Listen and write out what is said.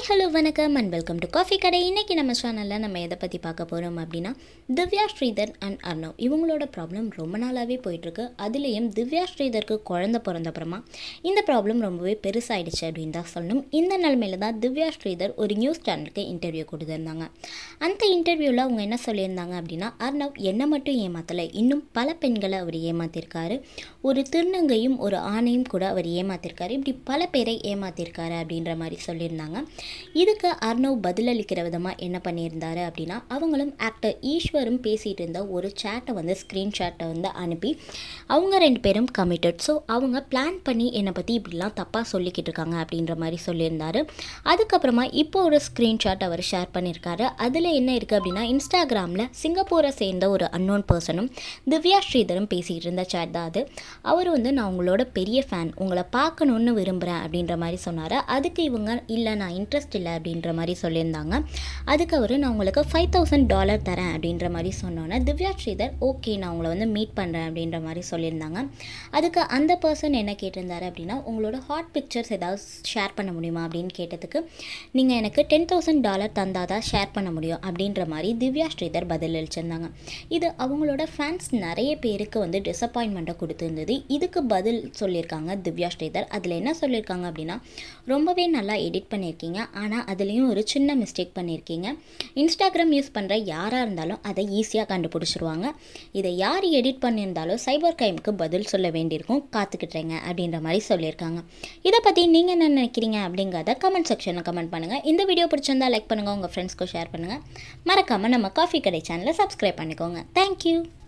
hi hello வணக்கம் and welcome to coffee கடை இன்றைக்கி நம்ம சேனலில் நம்ம எதை பற்றி பார்க்க போகிறோம் அப்படின்னா திவ்யா ஸ்ரீதர் அண்ட் அர்ணவ் இவங்களோட ப்ராப்ளம் ரொம்ப நாளாகவே போயிட்டுருக்கு அதுலேயும் திவ்யா ஸ்ரீதருக்கு குழந்த பிறந்தப்புறமா இந்த ப்ராப்ளம் ரொம்பவே பெருசாயிடுச்சு அப்படின்னு தான் சொல்லணும் இந்த நிலமையில தான் திவ்யா ஸ்ரீதர் ஒரு நியூஸ் சேனலுக்கு இன்டர்வியூ கொடுத்துருந்தாங்க அந்த இன்டர்வியூவில் அவங்க என்ன சொல்லியிருந்தாங்க அப்படின்னா அர்ணவ் என்னை மட்டும் ஏமாத்தலை இன்னும் பல பெண்களை அவர் ஏமாத்திருக்காரு ஒரு திருநங்கையும் ஒரு ஆணையும் கூட அவர் ஏமாத்திருக்காரு இப்படி பல பேரை ஏமாத்திருக்காரு அப்படின்ற மாதிரி சொல்லியிருந்தாங்க இதுக்கு அர்ணவ் பதிலளிக்கிற விதமாக என்ன பண்ணியிருந்தாரு அப்படின்னா அவங்களும் ஆக்டர் ஈஸ்வரும் பேசிகிட்டு இருந்த ஒரு சேட்டை வந்து ஸ்க்ரீன்ஷாட்டை வந்து அனுப்பி அவங்க ரெண்டு பேரும் கமிட்டட் ஸோ அவங்க பிளான் பண்ணி என்னை பற்றி இப்படிலாம் தப்பாக சொல்லிக்கிட்டு இருக்காங்க அப்படின்ற மாதிரி சொல்லியிருந்தாரு அதுக்கப்புறமா இப்போ ஒரு ஸ்க்ரீன்ஷாட் அவர் ஷேர் பண்ணியிருக்காரு அதில் என்ன இருக்குது அப்படின்னா இன்ஸ்டாகிராமில் சிங்கப்பூரை சேர்ந்த ஒரு அன்னோன் பர்சனும் திவ்யா ஸ்ரீதரும் பேசிக்கிட்டு இருந்த சேட் தான் அது அவர் வந்து நான் உங்களோட பெரிய ஃபேன் உங்களை பார்க்கணுன்னு விரும்புகிறேன் அப்படின்ற மாதிரி சொன்னார் அதுக்கு இவங்க இல்லை நான் இன்ட்ரெஸ்ட் இல்லை அப்படின்ற மாதிரி சொல்லியிருந்தாங்க அதுக்கு அவர் நான் உங்களுக்கு ஃபைவ் தௌசண்ட் டாலர் தரேன் அப்படின்ற மாதிரி சொன்னோன்னே திவ்யா ஸ்ரீதர் ஓகே நான் உங்களை வந்து மீட் பண்ணுறேன் அப்படின்ற மாதிரி சொல்லியிருந்தாங்க அதுக்கு அந்த பர்சன் என்ன கேட்டிருந்தாரு அப்படின்னா உங்களோட ஹாட் பிக்சர்ஸ் ஏதாவது ஷேர் பண்ண முடியுமா அப்படின்னு கேட்டதுக்கு நீங்கள் எனக்கு டென் தௌசண்ட் டாலர் தந்தால் தான் ஷேர் பண்ண முடியும் அப்படின்ற மாதிரி திவ்யா ஸ்ரீதர் பதில் அளிச்சிருந்தாங்க இது அவங்களோட ஃபேன்ஸ் நிறைய பேருக்கு வந்து டிசப்பாயின்மெண்ட்டை கொடுத்துருந்தது இதுக்கு பதில் சொல்லியிருக்காங்க திவ்யா ஸ்ரீதர் அதில் என்ன சொல்லியிருக்காங்க அப்படின்னா ரொம்பவே நல்லா எடிட் பண்ணியிருக்கீங்க ஆனால் அதுலேயும் ஒரு சின்ன மிஸ்டேக் பண்ணியிருக்கீங்க இன்ஸ்டாகிராம் யூஸ் பண்ணுற யாராக இருந்தாலும் அதை ஈஸியாக கண்டுபிடிச்சிருவாங்க இதை யார் எடிட் பண்ணியிருந்தாலும் சைபர் கிரைமுக்கு பதில் சொல்ல வேண்டியிருக்கும் காத்துக்கிட்டுறேங்க அப்படின்ற மாதிரி சொல்லியிருக்காங்க இதை பற்றி நீங்கள் என்ன நினைக்கிறீங்க அப்படிங்கிறத கமெண்ட் செக்ஷனில் கமெண்ட் பண்ணுங்கள் இந்த வீடியோ பிடிச்சிருந்தா லைக் பண்ணுங்கள் உங்கள் ஃப்ரெண்ட்ஸ்க்கும் ஷேர் பண்ணுங்கள் மறக்காமல் நம்ம காஃபி கடை சேனலை சப்ஸ்கிரைப் பண்ணிக்கோங்க தேங்க்யூ